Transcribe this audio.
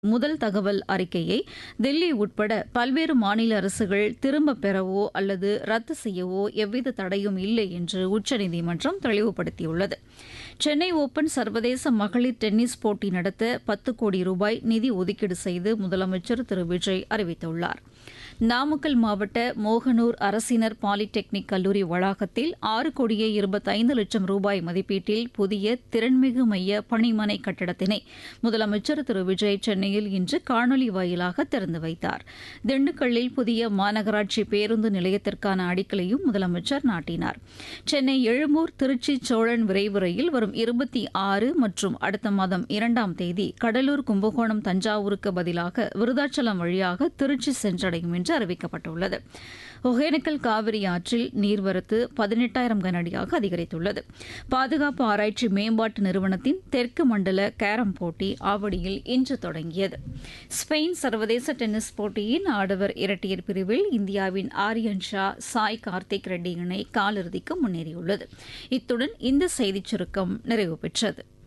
முதல் தகவல் அறிக்கையை தில்லி உட்பட பல்வேறு மாநில அரசுகள் திரும்பப் பெறவோ அல்லது ரத்து செய்யவோ எவ்வித தடையும் இல்லை என்று உச்சநீதிமன்றம் தெளிவுபடுத்தியுள்ளது சென்னை ஓபன் சர்வதேச மகளிர் டென்னிஸ் போட்டி நடத்த பத்து கோடி ரூபாய் நிதி ஒதுக்கீடு செய்து முதலமைச்சர் திரு விஜய் அறிவித்துள்ளார் நாமக்கல் மாவட்ட மோகனூர் அரசினர் பாலிடெக்னிக் கல்லூரி வளாகத்தில் ஆறு கோடியே இருபத்தைந்து லட்சம் ரூபாய் மதிப்பீட்டில் புதிய திறன்மிகு மைய பணிமனை கட்டடத்தினை முதலமைச்சர் திரு விஜய் சென்னையில் இன்று காணொலி வாயிலாக திறந்து வைத்தார் திண்டுக்கல்லில் புதிய மாநகராட்சி பேருந்து நிலையத்திற்கான அடிக்கலையும் முதலமைச்சர் நாட்டினார் சென்னை எழும்பூர் திருச்சி சோழன் விரைவு ரயில் வரும் இருபத்தி ஆறு மற்றும் அடுத்த மாதம் இரண்டாம் தேதி கடலூர் கும்பகோணம் தஞ்சாவூருக்கு பதிலாக விருதாச்சலம் வழியாக திருச்சி சென்றடையும் என்று அறிவிக்கப்பட்டுள்ளது ஒகேனக்கல் காவிரி ஆற்றில் நீர்வரத்து பதினெட்டாயிரம் கனஅடியாக அதிகரித்துள்ளது பாதுகாப்பு ஆராய்ச்சி மேம்பாட்டு நிறுவனத்தின் தெற்கு மண்டல கேரம் போட்டி ஆவடியில் இன்று தொடங்கியது ஸ்பெயின் சர்வதேச டென்னிஸ் போட்டியின் ஆடவர் இரட்டையர் பிரிவில் இந்தியாவின் ஆரியன் ஷா சாய் கார்த்திக் ரெட்டி இணை காலிறுதிக்கு முன்னேறியுள்ளது இத்துடன் இந்த செய்திச் சுருக்கம் நிறைவு பெற்றது